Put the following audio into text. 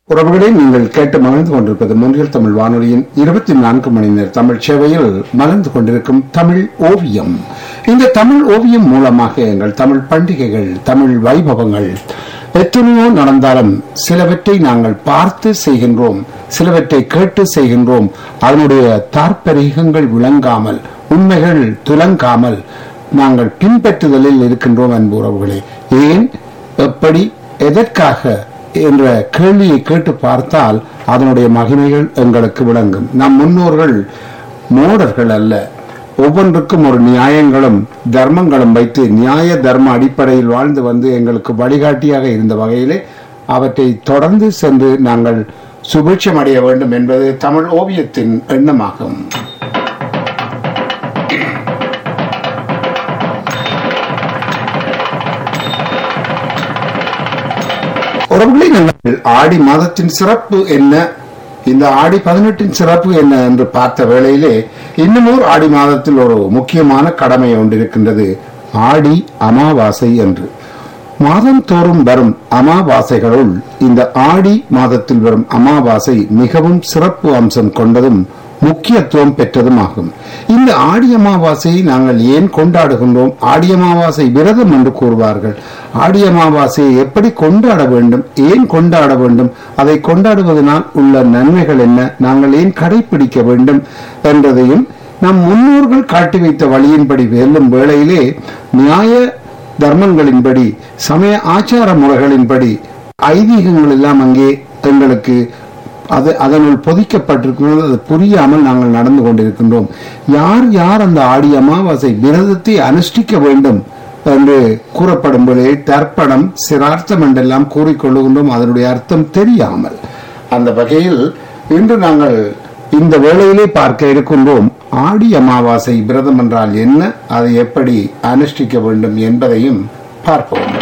உறவுகளே நீங்கள் கேட்டு மகிழ்ந்து கொண்டிருப்பது மூன்றில் தமிழ் வானொலியின் இருபத்தி நான்கு மணி நேர தமிழ் சேவையில் மலர்ந்து கொண்டிருக்கும் தமிழ் ஓவியம் இந்த தமிழ் ஓவியம் மூலமாக எங்கள் தமிழ் பண்டிகைகள் தமிழ் வைபவங்கள் எத்தனையோ நடந்தாலும் சிலவற்றை நாங்கள் பார்த்து செய்கின்றோம் சிலவற்றை கேட்டு செய்கின்றோம் அதனுடைய தாற்பரிகங்கள் விளங்காமல் உண்மைகள் துலங்காமல் நாங்கள் பின்பற்றுதலில் இருக்கின்றோம் அன்பு உறவுகளே ஏன் எப்படி எதற்காக என்ற கேள்வியை கேட்டு பார்த்தால் அதனுடைய மகிமைகள் எங்களுக்கு விளங்கும் நம் முன்னோர்கள் மோடர்கள் அல்ல ஒவ்வொன்றுக்கும் ஒரு நியாயங்களும் தர்மங்களும் வைத்து நியாய தர்ம அடிப்படையில் வாழ்ந்து வந்து எங்களுக்கு வழிகாட்டியாக இருந்த வகையிலே அவற்றை தொடர்ந்து சென்று நாங்கள் சுபிட்சம் அடைய வேண்டும் என்பது தமிழ் ஓவியத்தின் எண்ணமாகும் உறவுகளை நாங்கள் ஆடி மாதத்தின் சிறப்பு என்ன இந்த ஆடி பதினெட்டின் சிறப்பு என்ன என்று பார்த்த வேளையிலே இன்னுமோர் ஆடி மாதத்தில் ஒரு முக்கியமான கடமை ஒன்றிருக்கின்றது ஆடி அமாவாசை என்று மாதம் தோறும் வரும் அமாவாசைகளுள் இந்த ஆடி மாதத்தில் வரும் அமாவாசை மிகவும் சிறப்பு அம்சம் கொண்டதும் முக்கியத்துவம் பெற்றதும் ஆகும் இந்த ஆடி அமாவாசையை நாங்கள் ஏன் கொண்டாடுகின்றோம் ஆடி அமாவாசை விரதம் என்று கூறுவார்கள் ஆடி அமாவாசையை எப்படி கொண்டாட வேண்டும் ஏன் கொண்டாட வேண்டும் அதை கொண்டாடுவதனால் உள்ள நன்மைகள் என்ன நாங்கள் ஏன் கடைபிடிக்க வேண்டும் என்றதையும் நம் முன்னோர்கள் காட்டி வைத்த வழியின்படி வெல்லும் வேளையிலே நியாய தர்மங்களின்படி சமய ஆச்சார முறைகளின்படி ஐதீகங்கள் எல்லாம் அங்கே எங்களுக்கு அது அதனுள் பொதிக்கப்பட்டிருக்கிறது அது புரியாமல் நாங்கள் நடந்து கொண்டிருக்கின்றோம் யார் யார் அந்த ஆடி அமாவாசை விரதத்தை அனுஷ்டிக்க வேண்டும் என்று கூறப்படும்போதே தர்ப்பணம் சிரார்த்தம் என்றெல்லாம் கூறிக்கொள்ளுகின்றோம் அதனுடைய அர்த்தம் தெரியாமல் அந்த வகையில் இன்று நாங்கள் இந்த வேளையிலே பார்க்க இருக்கின்றோம் ஆடி அமாவாசை விரதம் என்றால் என்ன அதை எப்படி அனுஷ்டிக்க வேண்டும் என்பதையும் பார்ப்போம்